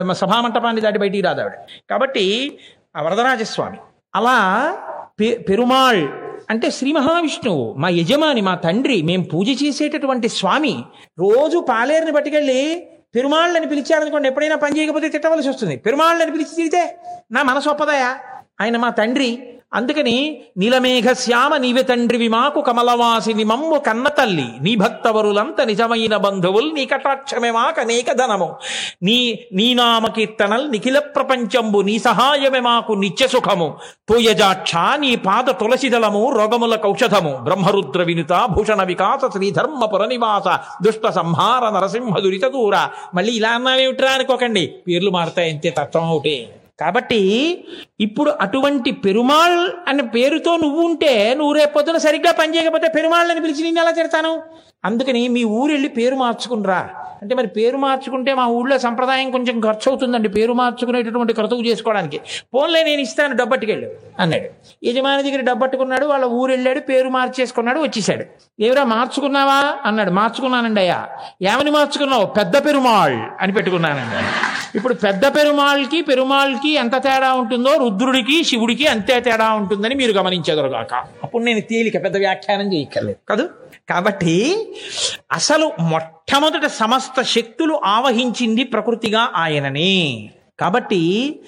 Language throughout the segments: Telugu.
మా సభామంటపాన్ని దాటి బయటికి రాదు ఆవిడ కాబట్టి ఆ వరదరాజస్వామి అలా పె పెరుమాళ్ అంటే శ్రీ మహావిష్ణువు మా యజమాని మా తండ్రి మేము పూజ చేసేటటువంటి స్వామి రోజు పాలేరుని పట్టుకెళ్ళి పెరుమాళ్ళని పిలిచారనుకోండి ఎప్పుడైనా పని చేయకపోతే తిట్టవలసి వస్తుంది పెరుమాళ్ళని పిలిచి తిరిగితే నా మనసు ఒప్పదయా ఆయన మా తండ్రి అందుకని నీలమేఘ శ్యామ నీవే తండ్రివి మాకు కమలవాసిని మమ్ము కన్న తల్లి నీ భక్తవరులంత నిజమైన బంధువులు నీ కటాక్షమే మాకు అనేక ధనము నీ నీ నామ కీర్తనల్ నిఖిల ప్రపంచంబు నీ సహాయమే మాకు నిత్య సుఖము తోయజాక్ష నీ పాద తులసిదలము రోగముల కౌషధము బ్రహ్మరుద్ర వినుత భూషణ వికాస శ్రీధర్మపుర నివాస దుష్ట సంహార నరసింహ దురిత దూర మళ్ళీ ఇలా అన్నావేమిట్రా అనుకోకండి పేర్లు మారుతాయి అంతే తత్వం ఒకటి కాబట్టి ఇప్పుడు అటువంటి పెరుమాళ్ అనే పేరుతో నువ్వు ఉంటే నువ్వు రేపు పొద్దున సరిగ్గా పని చేయకపోతే పెరుమాళ్ళని పిలిచి నేను ఎలా తిడతాను అందుకని మీ ఊరు వెళ్ళి పేరు మార్చుకునిరా అంటే మరి పేరు మార్చుకుంటే మా ఊళ్ళో సంప్రదాయం కొంచెం ఖర్చు అవుతుందండి పేరు మార్చుకునేటటువంటి క్రతువు చేసుకోవడానికి పోన్లే నేను ఇస్తాను డబ్బట్టుకెళ్ళు అన్నాడు యజమాని దగ్గర డబ్బట్టుకున్నాడు వాళ్ళ ఊరు వెళ్ళాడు పేరు మార్చేసుకున్నాడు వచ్చేసాడు ఏమిరా మార్చుకున్నావా అన్నాడు మార్చుకున్నానండి అయ్యా ఏమని మార్చుకున్నావు పెద్ద పెరుమాళ్ అని పెట్టుకున్నానండి ఇప్పుడు పెద్ద పెరుమాళ్ళకి పెరుమాళ్ళకి ఎంత తేడా ఉంటుందో రుద్రుడికి శివుడికి అంతే తేడా ఉంటుందని మీరు గమనించెదరుగాక అప్పుడు నేను తేలిక పెద్ద వ్యాఖ్యానం చేయక్కర్లేదు కదూ కాబట్టి అసలు మొట్టమొదట సమస్త శక్తులు ఆవహించింది ప్రకృతిగా ఆయననే కాబట్టి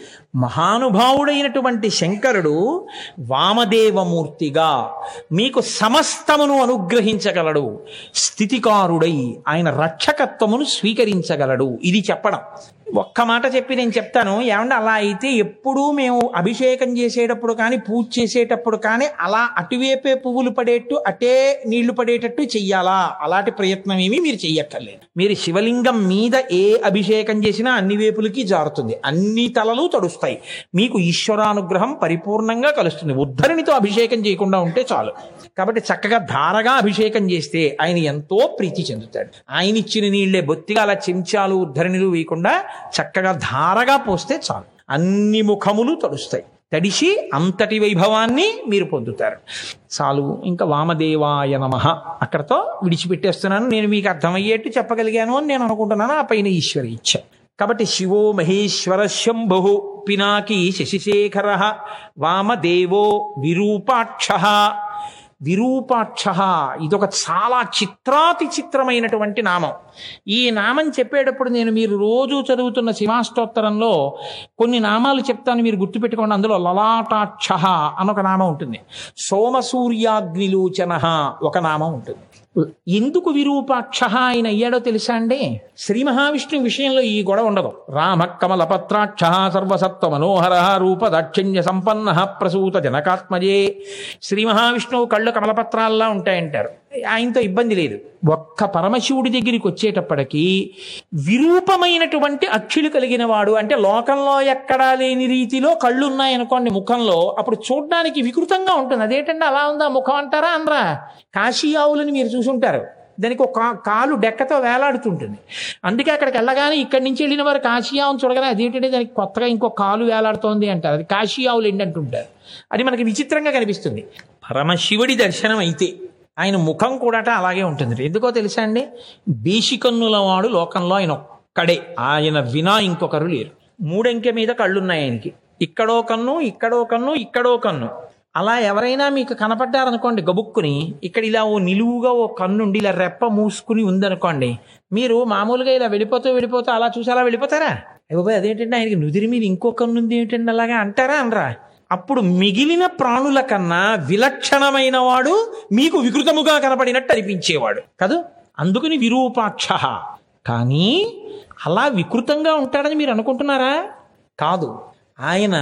మహానుభావుడైనటువంటి శంకరుడు వామదేవమూర్తిగా మీకు సమస్తమును అనుగ్రహించగలడు స్థితికారుడై ఆయన రక్షకత్వమును స్వీకరించగలడు ఇది చెప్పడం ఒక్క మాట చెప్పి నేను చెప్తాను ఏమంటే అలా అయితే ఎప్పుడూ మేము అభిషేకం చేసేటప్పుడు కానీ పూజ చేసేటప్పుడు కానీ అలా అటువైపే పువ్వులు పడేట్టు అటే నీళ్లు పడేటట్టు చెయ్యాలా అలాంటి ప్రయత్నం ఏమీ మీరు చెయ్యక్కర్లేదు మీరు శివలింగం మీద ఏ అభిషేకం చేసినా అన్ని వైపులకి జారుతుంది అన్ని తలలు తడుస్తాయి మీకు ఈశ్వరానుగ్రహం పరిపూర్ణంగా కలుస్తుంది ఉద్ధరణితో అభిషేకం చేయకుండా ఉంటే చాలు కాబట్టి చక్కగా ధారగా అభిషేకం చేస్తే ఆయన ఎంతో ప్రీతి చెందుతాడు ఆయన ఇచ్చిన నీళ్లే బొత్తిగా అలా చెంచాలు ఉద్ధరణిలు వేయకుండా చక్కగా ధారగా పోస్తే చాలు అన్ని ముఖములు తడుస్తాయి తడిసి అంతటి వైభవాన్ని మీరు పొందుతారు చాలు ఇంకా వామదేవాయ నమ అక్కడతో విడిచిపెట్టేస్తున్నాను నేను మీకు అర్థమయ్యేట్టు చెప్పగలిగాను అని నేను అనుకుంటున్నాను ఆ పైన ఈశ్వర ఇచ్చ కాబట్టి శివో మహేశ్వర శంభు పినాకి శశిశేఖర వామదేవో విరూపాక్ష విరూపాక్ష ఇదొక చాలా చిత్రాతి చిత్రమైనటువంటి నామం ఈ నామం చెప్పేటప్పుడు నేను మీరు రోజు చదువుతున్న శివాష్టోత్తరంలో కొన్ని నామాలు చెప్తాను మీరు గుర్తుపెట్టుకోండి అందులో లలాటాక్ష అని ఒక నామం ఉంటుంది సోమసూర్యాగ్నిలోచన ఒక నామం ఉంటుంది ఎందుకు విరూపాక్ష ఆయన అయ్యాడో తెలుసా అండి శ్రీ మహావిష్ణు విషయంలో ఈ గొడవ ఉండదు రామ కమల పత్రాక్ష సర్వసత్వ మనోహర రూప దాక్షిణ్య సంపన్న ప్రసూత జనకాత్మజే శ్రీ మహావిష్ణువు కళ్ళు కమలపత్రాల్లా ఉంటాయంటారు ఆయనతో ఇబ్బంది లేదు ఒక్క పరమశివుడి దగ్గరికి వచ్చేటప్పటికి విరూపమైనటువంటి అక్షులు కలిగిన వాడు అంటే లోకంలో ఎక్కడా లేని రీతిలో కళ్ళు ఉన్నాయనుకోండి ముఖంలో అప్పుడు చూడడానికి వికృతంగా ఉంటుంది అదేంటంటే అలా ఉందా ముఖం అంటారా అనరా కాశీ ఆవులని మీరు చూసుంటారు దానికి ఒక కా- కాలు డెక్కతో వేలాడుతుంటుంది అందుకే అక్కడికి వెళ్ళగానే ఇక్కడి నుంచి వెళ్ళిన వారు కాశీ ఆవును చూడగానే అదేంటంటే దానికి కొత్తగా ఇంకో కాలు వేలాడుతోంది అంటారు అది కాశీ ఆవులు ఎండి అంటుంటారు అది మనకి విచిత్రంగా కనిపిస్తుంది పరమశివుడి దర్శనం అయితే ఆయన ముఖం కూడా అలాగే ఉంటుంది ఎందుకో తెలుసా అండి బీషికన్నుల వాడు లోకంలో ఆయన ఒక్కడే ఆయన వినా ఇంకొకరు లేరు మూడంకె మీద కళ్ళున్నాయి ఆయనకి ఇక్కడో కన్ను ఇక్కడో కన్ను ఇక్కడో కన్ను అలా ఎవరైనా మీకు కనపడ్డారనుకోండి గబుక్కుని ఇక్కడ ఇలా ఓ నిలువుగా ఓ కన్నుండి ఇలా రెప్ప మూసుకుని ఉందనుకోండి మీరు మామూలుగా ఇలా వెళ్ళిపోతూ వెళ్ళిపోతూ అలా చూసి అలా వెళ్ళిపోతారా అయ్యో అదేంటంటే ఆయనకి నుదిరి మీద ఇంకో కన్ను ఉంది ఏంటండి అలాగా అంటారా అనరా అప్పుడు మిగిలిన ప్రాణుల కన్నా విలక్షణమైన వాడు మీకు వికృతముగా కనపడినట్టు అనిపించేవాడు కదూ అందుకని విరూపాక్ష కానీ అలా వికృతంగా ఉంటాడని మీరు అనుకుంటున్నారా కాదు ఆయన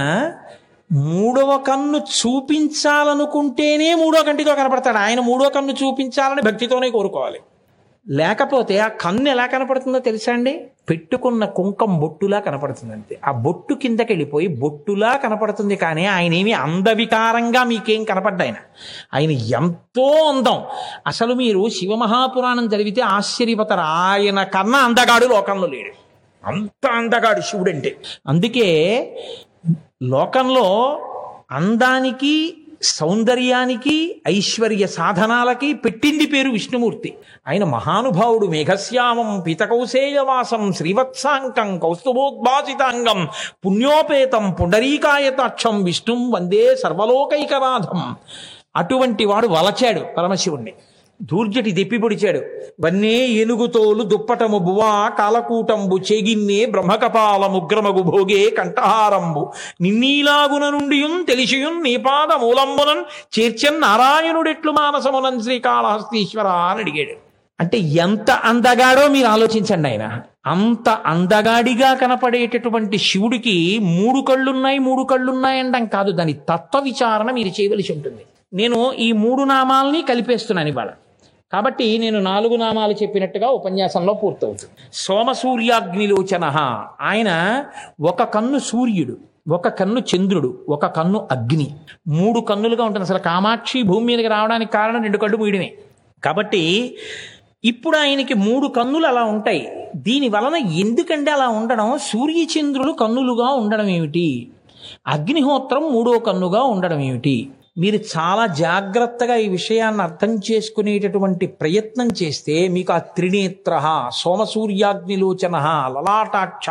మూడవ కన్ను చూపించాలనుకుంటేనే మూడో కంటితో కనపడతాడు ఆయన మూడో కన్ను చూపించాలని భక్తితోనే కోరుకోవాలి లేకపోతే ఆ కన్ను ఎలా కనపడుతుందో తెలుసా అండి పెట్టుకున్న కుంకం బొట్టులా కనపడుతుంది అంతే ఆ బొట్టు కిందకి వెళ్ళిపోయి బొట్టులా కనపడుతుంది కానీ ఆయన ఏమి అందవికారంగా మీకేం కనపడ్డా ఆయన ఆయన ఎంతో అందం అసలు మీరు శివమహాపురాణం చదివితే ఆశ్చర్యపోతారు ఆయన కన్నా అందగాడు లోకంలో లేడు అంత అందగాడు శివుడంటే అందుకే లోకంలో అందానికి సౌందర్యానికి ఐశ్వర్య సాధనాలకి పెట్టింది పేరు విష్ణుమూర్తి ఆయన మహానుభావుడు మేఘశ్యామం పితకౌసేయవాసం శ్రీవత్సాంకం కౌస్తుభోద్భాసితాంగం పుణ్యోపేతం పుండరీకాయతాక్షం విష్ణుం వందే సర్వలోకైకనాథం అటువంటి వాడు వలచాడు పరమశివుణ్ణి దూర్జటి దెప్పి పొడిచాడు వన్నే ఏనుగుతోలు దుప్పటము బువా కాలకూటంబు చేగిన్నే బ్రహ్మకపాల ముగ్రమగు భోగే కంఠహారంబు నిన్నీలాగున నుండియున్ తెలిసియున్ నీపాద మూలంబునన్ చేర్చన్ నారాయణుడెట్లు మానసమునన్ శ్రీకాళహస్తీశ్వర అని అడిగాడు అంటే ఎంత అందగాడో మీరు ఆలోచించండి ఆయన అంత అందగాడిగా కనపడేటటువంటి శివుడికి మూడు కళ్ళున్నాయి మూడు కళ్ళున్నాయండం కాదు దాని తత్వ విచారణ మీరు చేయవలసి ఉంటుంది నేను ఈ మూడు నామాల్ని కలిపేస్తున్నాను ఇవాళ కాబట్టి నేను నాలుగు నామాలు చెప్పినట్టుగా ఉపన్యాసంలో పూర్తవుతుంది సోమసూర్యాగ్నిలోచన ఆయన ఒక కన్ను సూర్యుడు ఒక కన్ను చంద్రుడు ఒక కన్ను అగ్ని మూడు కన్నులుగా ఉంటుంది అసలు కామాక్షి భూమి మీదకి రావడానికి కారణం రెండు కళ్ళు మూయడమే కాబట్టి ఇప్పుడు ఆయనకి మూడు కన్నులు అలా ఉంటాయి దీని వలన ఎందుకంటే అలా ఉండడం సూర్యచంద్రులు కన్నులుగా ఉండడం ఏమిటి అగ్నిహోత్రం మూడో కన్నుగా ఉండడం ఏమిటి మీరు చాలా జాగ్రత్తగా ఈ విషయాన్ని అర్థం చేసుకునేటటువంటి ప్రయత్నం చేస్తే మీకు ఆ త్రినేత్ర సోమసూర్యాగ్నిలోచన లలాటాక్ష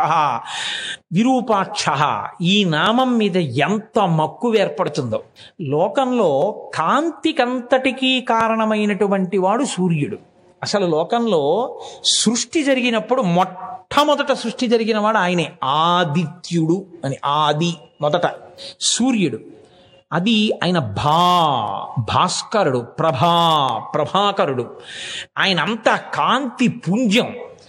విరూపాక్ష ఈ నామం మీద ఎంత మక్కువ ఏర్పడుతుందో లోకంలో కాంతికంతటికీ కారణమైనటువంటి వాడు సూర్యుడు అసలు లోకంలో సృష్టి జరిగినప్పుడు మొట్టమొదట సృష్టి జరిగిన వాడు ఆయనే ఆదిత్యుడు అని ఆది మొదట సూర్యుడు అది ఆయన భా భాస్కరుడు ప్రభా ప్రభాకరుడు ఆయన అంతా కాంతి పుంజం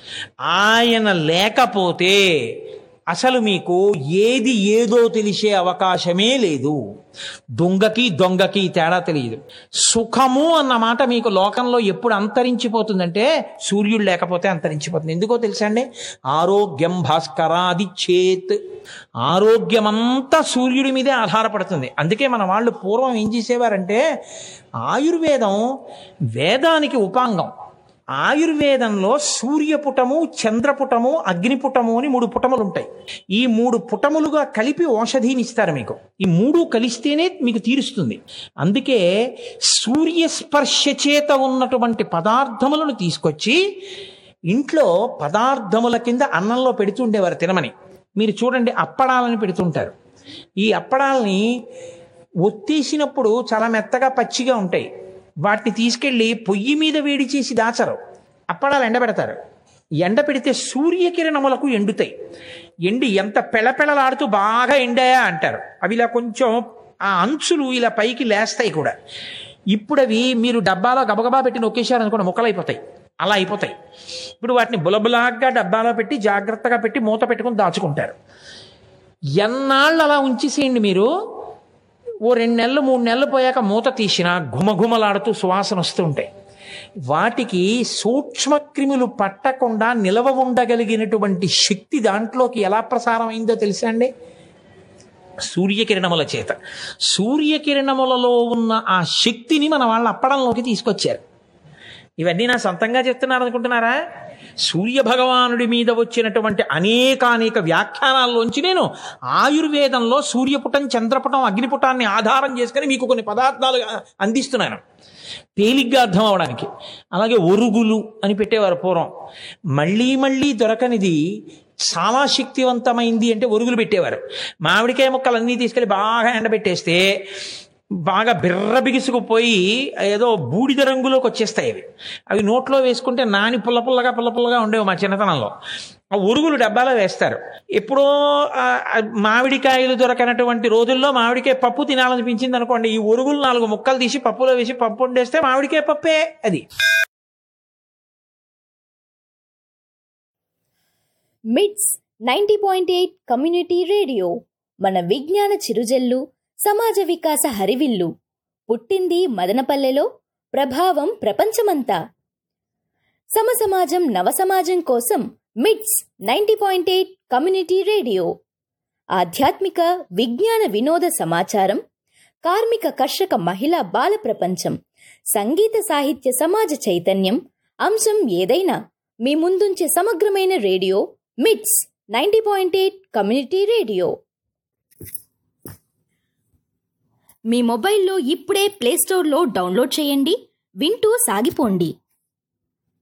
ఆయన లేకపోతే అసలు మీకు ఏది ఏదో తెలిసే అవకాశమే లేదు దొంగకి దొంగకి తేడా తెలియదు సుఖము అన్న మాట మీకు లోకంలో ఎప్పుడు అంతరించిపోతుందంటే సూర్యుడు లేకపోతే అంతరించిపోతుంది ఎందుకో తెలుసా అండి ఆరోగ్యం భాస్కరాది చేత్ ఆరోగ్యమంతా సూర్యుడి మీదే ఆధారపడుతుంది అందుకే మన వాళ్ళు పూర్వం ఏం చేసేవారంటే ఆయుర్వేదం వేదానికి ఉపాంగం ఆయుర్వేదంలో సూర్యపుటము చంద్రపుటము అగ్నిపుటము అని మూడు పుటములు ఉంటాయి ఈ మూడు పుటములుగా కలిపి ఔషధిని ఇస్తారు మీకు ఈ మూడు కలిస్తేనే మీకు తీరుస్తుంది అందుకే సూర్యస్పర్శ చేత ఉన్నటువంటి పదార్థములను తీసుకొచ్చి ఇంట్లో పదార్థముల కింద అన్నంలో పెడుతుండేవారు తినమని మీరు చూడండి అప్పడాలని పెడుతుంటారు ఈ అప్పడాలని ఒత్తేసినప్పుడు చాలా మెత్తగా పచ్చిగా ఉంటాయి వాటిని తీసుకెళ్ళి పొయ్యి మీద వేడి చేసి దాచరు అప్పడాలు ఎండబెడతారు ఎండ పెడితే సూర్యకిరణములకు ఎండుతాయి ఎండి ఎంత పెళపెళలాడుతూ బాగా ఎండాయా అంటారు అవి ఇలా కొంచెం ఆ అంచులు ఇలా పైకి లేస్తాయి కూడా ఇప్పుడు అవి మీరు డబ్బాలో గబగబా పెట్టి నొక్కేశారనుకోండి ముక్కలైపోతాయి అలా అయిపోతాయి ఇప్పుడు వాటిని బులబులాగా డబ్బాలో పెట్టి జాగ్రత్తగా పెట్టి మూత పెట్టుకుని దాచుకుంటారు ఎన్నాళ్ళు అలా ఉంచేసేయండి మీరు ఓ రెండు నెలలు మూడు నెలలు పోయాక మూత తీసిన ఘుమఘుమలాడుతూ సువాసన వస్తూ ఉంటాయి వాటికి సూక్ష్మక్రిములు పట్టకుండా నిలవ ఉండగలిగినటువంటి శక్తి దాంట్లోకి ఎలా ప్రసారం అయిందో తెలుసా అండి సూర్యకిరణముల చేత సూర్యకిరణములలో ఉన్న ఆ శక్తిని మన వాళ్ళ అప్పడంలోకి తీసుకొచ్చారు ఇవన్నీ నా సొంతంగా చెప్తున్నారు అనుకుంటున్నారా సూర్య భగవానుడి మీద వచ్చినటువంటి అనేకానేక వ్యాఖ్యానాల్లోంచి నేను ఆయుర్వేదంలో సూర్యపుటం చంద్రపుటం అగ్నిపుటాన్ని ఆధారం చేసుకుని మీకు కొన్ని పదార్థాలు అందిస్తున్నాను తేలిగ్గా అర్థం అవడానికి అలాగే ఒరుగులు అని పెట్టేవారు పూర్వం మళ్ళీ మళ్ళీ దొరకనిది చాలా శక్తివంతమైంది అంటే ఒరుగులు పెట్టేవారు మామిడికాయ ముక్కలన్నీ తీసుకెళ్ళి బాగా ఎండబెట్టేస్తే బాగా బిర్ర బిగుసుకుపోయి ఏదో బూడిద రంగులోకి వచ్చేస్తాయి అవి అవి నోట్లో వేసుకుంటే నాని పుల్ల పుల్లగా పుల్ల పుల్లగా ఉండేవి మా చిన్నతనంలో ఆ ఉరుగులు డబ్బాలో వేస్తారు ఎప్పుడో ఆ, ఆ మామిడికాయలు దొరకనటువంటి రోజుల్లో మామిడికాయ పప్పు తినాలనిపించింది అనుకోండి ఈ ఉరుగులు నాలుగు ముక్కలు తీసి పప్పులో వేసి పప్పు వండేస్తే మామిడికాయ పప్పే అది MITS ninety point eight community radio మన విజ్ఞాన చిరుజల్లు సమాజ వికాస హరివిల్లు పుట్టింది మదనపల్లెలో ప్రభావం ప్రపంచమంతా సమసమాజం నవసమాజం కోసం MITS ninety point eight community radio ఆధ్యాత్మిక విజ్ఞాన వినోద సమాచారం కార్మిక కర్షక మహిళా బాల ప్రపంచం సంగీత సాహిత్య సమాజ చైతన్యం అంశం ఏదైనా మీ ముందుంచే సమగ్రమైన radio MITS ninety point eight community radio మీ మొబైల్లో ఇప్పుడే ప్లేస్టోర్లో డౌన్లోడ్ చేయండి వింటూ సాగిపోండి